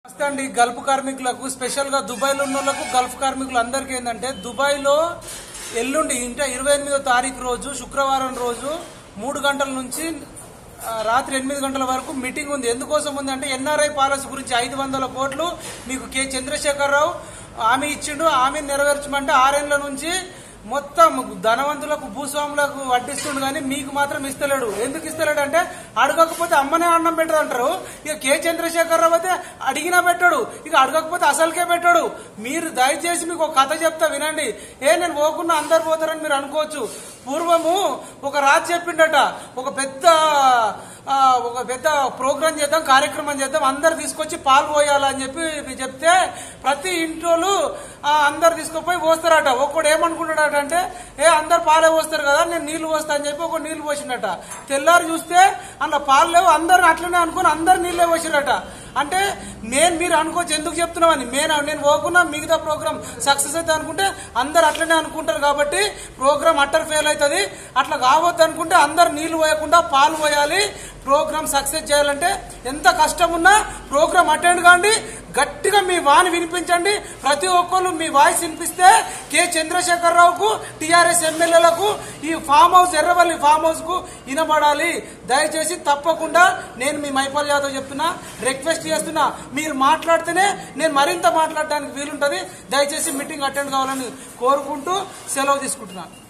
నమస్తే అండి గల్ఫ్ కార్మికులకు స్పెషల్ గా దుబాయ్ లో ఉన్న వాళ్ళకు గల్ఫ్ కార్మికులు అందరికీ ఏంటంటే దుబాయ్ లో ఎల్లుండి ఇంకా ఇరవై ఎనిమిదో తారీఖు రోజు శుక్రవారం రోజు మూడు గంటల నుంచి ఆ, రాత్రి ఎనిమిది గంటల వరకు మీటింగ్ ఉంది ఎందుకోసం ఉంది అంటే ఎన్ఆర్ఐ పాలసీ గురించి ఐదు వందల కోట్లు మీకు కె చంద్రశేఖరరావు హామీ ఇచ్చిండు హామీ నెరవేర్చమంటే ఆరేళ్ల నుంచి మొత్తం ధనవంతులకు భూస్వాములకు వడ్డిస్తుండు కానీ మీకు మాత్రం ఇస్తలేడు ఎందుకు ఇస్తలేడు అంటే అడగకపోతే అమ్మనే అన్నం పెట్టదు అంటారు ఇక కె చంద్రశేఖరరావు అయితే అడిగినా పెట్టాడు ఇక అడగకపోతే అసలుకే పెట్టాడు మీరు దయచేసి మీకు ఒక కథ చెప్తా వినండి ఏ నేను పోకుండా అందరు పోతారని మీరు అనుకోవచ్చు పూర్వము ఒక రాజు చెప్పిండట ఒక పెద్ద ఆ, ఒక పెద్ద ప్రోగ్రాం చేద్దాం కార్యక్రమం చేద్దాం అందరు తీసుకొచ్చి పాలు పోయాలని చెప్పి చెప్తే ప్రతి ఇంట్లోలు ఆ, అందరు తీసుకుపోయి పోస్తారట ఒక్కడు ఏమనుకుంటాడట అంటే ఏ అందరు పాలే పోస్తారు కదా నేను నీళ్లు పోస్తా అని చెప్పి ఒక నీళ్లు పోసిండట తెల్లారి చూస్తే అందులో పాలు లేవు అందరు అట్లనే అనుకుని అందరు నీళ్ళే పోసిరట అంటే నేను మీరు అనుకోవచ్చు ఎందుకు చెప్తున్నామని నేను నేను పోకున్నా మిగతా ప్రోగ్రామ్ సక్సెస్ అవుతుంది అనుకుంటే అందరు అట్లనే అనుకుంటారు కాబట్టి ప్రోగ్రామ్ అట్టర్ ఫెయిల్ అవుతుంది అట్లా కావద్దు అనుకుంటే అందరు నీళ్లు పోయకుండా పాలు పోయాలి ప్రోగ్రామ్ సక్సెస్ చేయాలంటే ఎంత కష్టం ఉన్నా ప్రోగ్రామ్ అటెండ్ కాండి గట్టిగా మీ వాణి వినిపించండి ప్రతి ఒక్కరు మీ వాయిస్ వినిపిస్తే కె చంద్రశేఖరరావుకు టిఆర్ఎస్ ఎమ్మెల్యేలకు ఈ farm house Erravalli farm house కు వినబడాలి దయచేసి తప్పకుండా నేను మీ మైపాల్ యాదవ్ చెప్తున్నా రిక్వెస్ట్ చేస్తున్నా మీరు మాట్లాడితేనే నేను మరింత మాట్లాడడానికి వీలుంటది దయచేసి మీటింగ్ అటెండ్ కావాలని కోరుకుంటూ సెలవు తీసుకుంటున్నాను